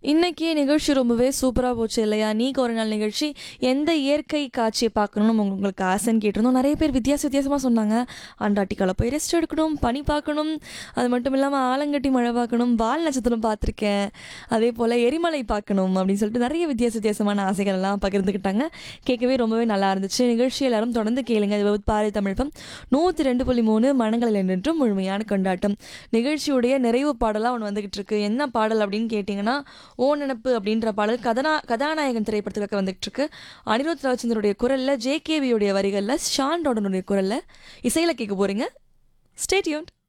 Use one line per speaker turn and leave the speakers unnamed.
இன்னைக்கு நிகழ்ச்சி ரொம்பவே சூப்பராக போச்சு இல்லையா நீக்கு ஒரு நாள் நிகழ்ச்சி எந்த இயற்கை காட்சியை பார்க்கணும்னு உங்க- உங்களுக்கு ஆசைன்னு கேட்டிருந்தோம் நிறைய பேர் வித்தியாச வித்தியாசமாக சொன்னாங்க அண்டார்டிகாவில் போய் ரெஸ்ட் எடுக்கணும் பனி பார்க்கணும் அது மட்டும் இல்லாமல் ஆலங்கட்டி மழை பார்க்கணும் வால் நட்சத்திரம் பார்த்துருக்கேன் அதே போல் எரிமலை பார்க்கணும் அப்படின்னு சொல்லிட்டு நிறைய வித்தியாச வித்தியாசமான ஆசைகள் எல்லாம் பகிர்ந்துக்கிட்டாங்க கேட்கவே ரொம்பவே நல்லா இருந்துச்சு நிகழ்ச்சி எல்லாரும் தொடர்ந்து கேளுங்க இது பாரி தமிழ்ப்பம் நூற்றி ரெண்டு புள்ளி மூணு மனங்களில் என்றும் முழுமையான கொண்டாட்டம் நிகழ்ச்சியுடைய நிறைவு பாடலாக ஒன்று வந்துகிட்டு இருக்கு என்ன பாடல் அப்படின்னு கேட்டிங்கன்னா ஓ நினப்பு அப்படின்ற பாடல் கதனா கதாநாயகன் திரைப்படத்துக்காக வந்துகிட்டு இருக்கு அனிருத் ரவிச்சந்திரோடைய குரலில் ஜேகேவியோடைய வரிகளில் ஷான் ரோடனுடைய குரலில் இசையில் கேட்க போகிறீங்க ஸ்டேட்யூன்